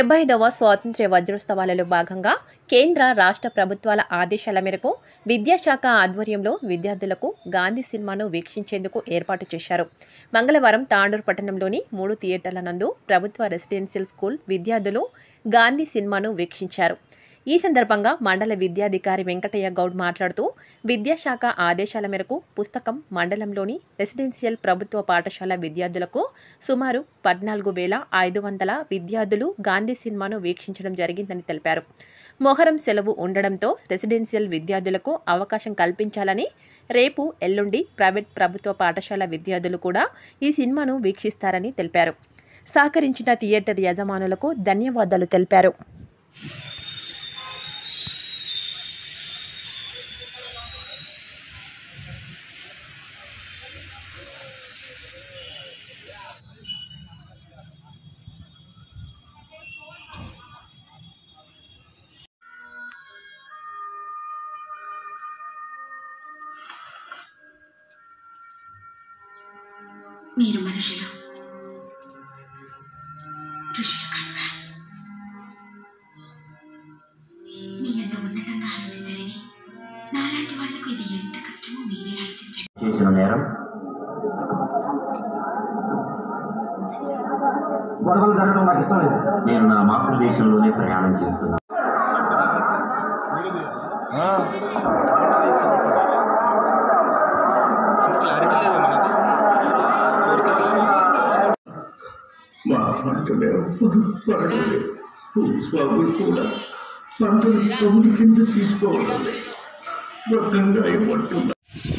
డెబ్బై ఐదవ స్వాతంత్ర్య వజ్రోత్సవాలలో భాగంగా కేంద్ర రాష్ట్ర ప్రభుత్వాల ఆదేశాల మేరకు విద్యాశాఖ ఆధ్వర్యంలో విద్యార్థులకు గాంధీ సినిమాను వీక్షించేందుకు ఏర్పాటు చేశారు మంగళవారం తాండూరు పట్టణంలోని మూడు థియేటర్ల నందు ప్రభుత్వ రెసిడెన్షియల్ స్కూల్ విద్యార్థులు గాంధీ సినిమాను వీక్షించారు ఈ సందర్భంగా మండల విద్యాధికారి వెంకటయ్య గౌడ్ మాట్లాడుతూ విద్యాశాఖ ఆదేశాల మేరకు పుస్తకం మండలంలోని రెసిడెన్షియల్ ప్రభుత్వ పాఠశాల విద్యార్థులకు సుమారు పద్నాలుగు వేల ఐదు వందల విద్యార్థులు గాంధీ సినిమాను వీక్షించడం జరిగిందని తెలిపారు మొహరం సెలవు ఉండడంతో రెసిడెన్షియల్ విద్యార్థులకు అవకాశం కల్పించాలని రేపు ఎల్లుండి ప్రైవేట్ ప్రభుత్వ పాఠశాల విద్యార్థులు కూడా ఈ సినిమాను వీక్షిస్తారని తెలిపారు సహకరించిన థియేటర్ యజమానులకు ధన్యవాదాలు తెలిపారు మీరు మనుషులు ఋషులు కనుక మీ ఎంత ఉన్నతంగా ఆలోచించలేని నాలాంటి వాళ్లకు ఇది ఎంత కష్టమో మీరే ఆలోచించండి చేసిన నేరం గొడవలు జరగడం నాకు ఇష్టం లేదు నేను నా మాతృదేశంలోనే ప్రయాణం చేస్తున్నాను క్లారిటీ లేదా మనది మా పంట మీద పడలేదు స్వామి కూడా పంటను కౌలు కింద తీసుకోవడం మొత్తంగా ఇవ్వట్టున్నా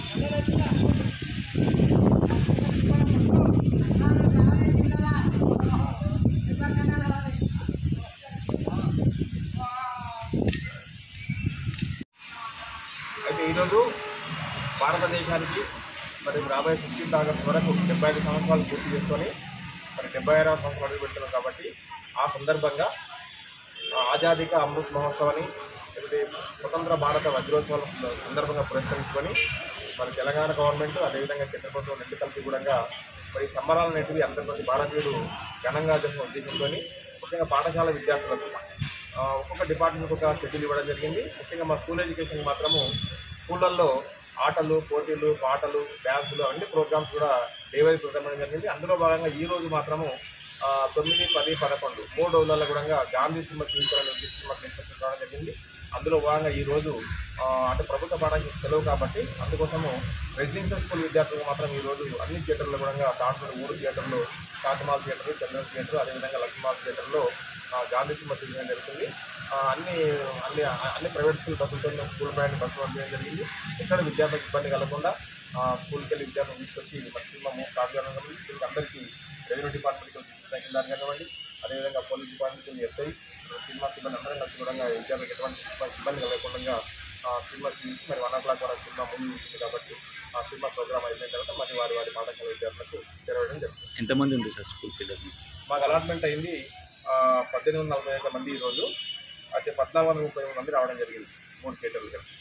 అయితే ఈరోజు భారతదేశానికి మరి రాబోయే ఫిఫ్టీన్త్ ఆగస్ట్ వరకు డెబ్బై ఐదు సంవత్సరాలు పూర్తి చేసుకొని మరి డెబ్బై ఆరవ సంవత్సరం అడుగు పెడుతున్నాం కాబట్టి ఆ సందర్భంగా ఆ, ఆజాదీ కా అమృత్ మహోత్సవాన్ని లేకపోతే స్వతంత్ర భారత వజ్రోత్సవం సందర్భంగా పురస్కరించుకొని మరి తెలంగాణ గవర్నమెంట్ అదేవిధంగా కేంద్ర ప్రభుత్వం రెండు కలిపి కూడా మరి ఈ సంబరాలన్నిటివి అందరి ప్రతి భారతీయుడు ఘనంగా జరిగిన ఉద్దేశంతో ముఖ్యంగా పాఠశాల విద్యార్థులకు ఆ, ఒక్కొక్క డిపార్ట్మెంట్కి ఒక షెడ్యూల్ ఇవ్వడం జరిగింది ముఖ్యంగా మా స్కూల్ ఎడ్యుకేషన్ మాత్రము స్కూళ్ళల్లో ఆటలు పోటీలు పాటలు డ్యాన్సులు అన్ని ప్రోగ్రామ్స్ కూడా డేవైజ్ ప్రోగ్రామ్ అనేది జరిగింది అందులో భాగంగా ఈ రోజు మాత్రము ఆ, తొమ్మిది పది పదకొండు మూడు రోజులలో కూడా గాంధీ సినిమా చూపించాలని ఉద్దేశం సినిమా క్లినిక్ రావడం జరిగింది అందులో భాగంగా ఈ రోజు ఆ, అటు ప్రభుత్వ పాఠశాల సెలవు కాబట్టి అందుకోసము రెసిడెన్షియల్ స్కూల్ విద్యార్థులకు మాత్రం ఈ రోజు అన్ని థియేటర్లు కూడా దాంట్లో మూడు థియేటర్లు శాతమాల్ థియేటర్ చంద్రన్ థియేటర్ అదేవిధంగా లక్ష్మీమాల్ థియేటర్లో ఆ, గాంధీ సినిమా చూపించడం జరుగుతుంది ఆ, అన్ని అన్ని అన్ని ప్రైవేట్ స్కూల్ బస్సులతో స్కూల్ బ్యాండ్ బస్సు పంపించడం జరిగింది ఎక్కడ విద్యార్థులకు ఇబ్బంది కలగకుండా ఆ, స్కూల్కి వెళ్ళి విద్యార్థులు తీసుకొచ్చి మన సినిమా మూవ్ స్టార్ట్ చేయడం జరిగింది దీనికి అందరికీ రెవెన్యూ డిపార్ట్మెంట్కి తగ్గిన దాని కానివ్వండి అదేవిధంగా పోలీస్ డిపార్ట్మెంట్ ఎస్ఐ సినిమా సిబ్బంది అందరం కలిసి కూడా విద్యార్థులకు ఎటువంటి ఇబ్బంది కలగకుండా ఆ, సినిమా చూపించి మరి వన్ ఓ క్లాక్ వరకు సినిమా ముందు ఉంటుంది కాబట్టి ఆ సినిమా ప్రోగ్రామ్ అయిపోయిన తర్వాత మరి వారి వారి పాఠశాల విద్యార్థులకు చేరవేయడం జరుగుతుంది ఎంతమంది ఉంది సార్ స్కూల్ పిల్లలు మాకు అలాట్మెంట్ అయింది ఆ, పద్దెనిమిది వందల నలభై ఐదు మంది ఈరోజు అయితే పద్నాలుగు వందల ముప్పై మూడు మంది రావడం జరిగింది మూడు థియేటర్లు కలిసి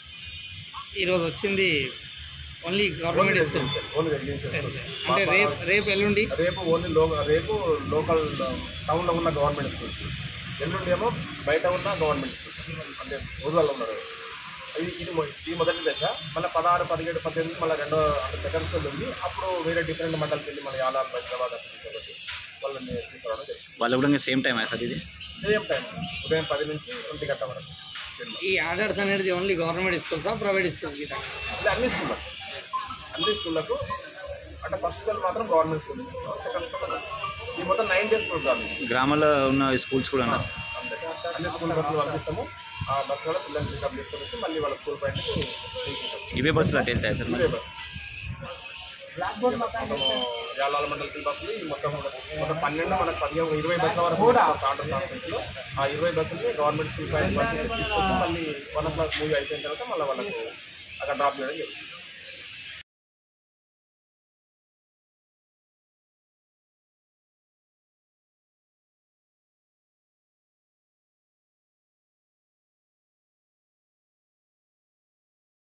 ఈరోజు వచ్చింది only government school only residential schools. అంటే మా- రేపు రేపు ఎల్లుండి రేపు ఓన్లీ లో రేపు లోకల్ టౌన్లో ఉన్న గవర్నమెంట్ స్కూల్స్ ఎల్లుండి ఏమో బయట ఉన్న గవర్నమెంట్ స్కూల్స్ అంటే ఊర్లలో ఉన్నారు ఇది ఇది మొ- ఇది మొదటి దశ మళ్ళీ పదహారు పదిహేడు పద్దెనిమిది మళ్ళీ రెండో అంటే సెకండ్ స్కూల్ ఉంది అప్పుడు వేరే డిఫరెంట్ మండలికి వెళ్ళి మళ్ళీ యాలాల్ హైదరాబాద్ అక్కడ కాబట్టి వాళ్ళని తీసుకురావడం జరిగింది వాళ్ళ కూడా సేమ్ టైం సార్ ఇది సేమ్ టైం ఉదయం పది నుంచి ఒంటి గంట వరకు సినిమా. ఈ ఆర్డర్స్ అనేది ఓన్లీ గవర్నమెంట్ స్కూల్సా ప్రైవేట్ స్కూల్స్ ఇది అన్ని స్కూళ్ళకు అన్ని స్కూళ్ళకు అంటే ఫస్ట్ స్కూల్ మాత్రం గవర్నమెంట్ స్కూల్ సెకండ్ స్కూల్ ఈ మొత్తం నైన్ డేస్ ప్రోగ్రామ్ ఇది. గ్రామాల్లో ఉన్న స్కూల్స్ కూడా ఉన్నారు అంతే అన్ని స్కూల్ బస్సులు పంపిస్తాము ఆ బస్సు కూడా పిల్లల్ని పికప్ చేసుకొని వచ్చి మళ్ళీ వాళ్ళ స్కూల్ పైన ఇవే బస్సులు అటు వెళ్తాయి సార్ మరి ఇదే బస్సు మొత్తం యాలాల మండలి బస్సులు ఈ మొత్తం మొత్తం పన్నెండు మనకు పదిహేను ఇరవై బస్సుల వరకు స్టార్టర్ కాన్ఫరెన్స్లో ఆ ఇరవై బస్సులు గవర్నమెంట్ స్కూల్ పైన పంపించి తీసుకొచ్చి మళ్ళీ వన్ ఓ క్లాక్ మూవీ అయిపోయిన తర్వాత మళ్ళీ వాళ్ళకు అక్కడ డ్రాప్ చేయడం జరుగుతుంది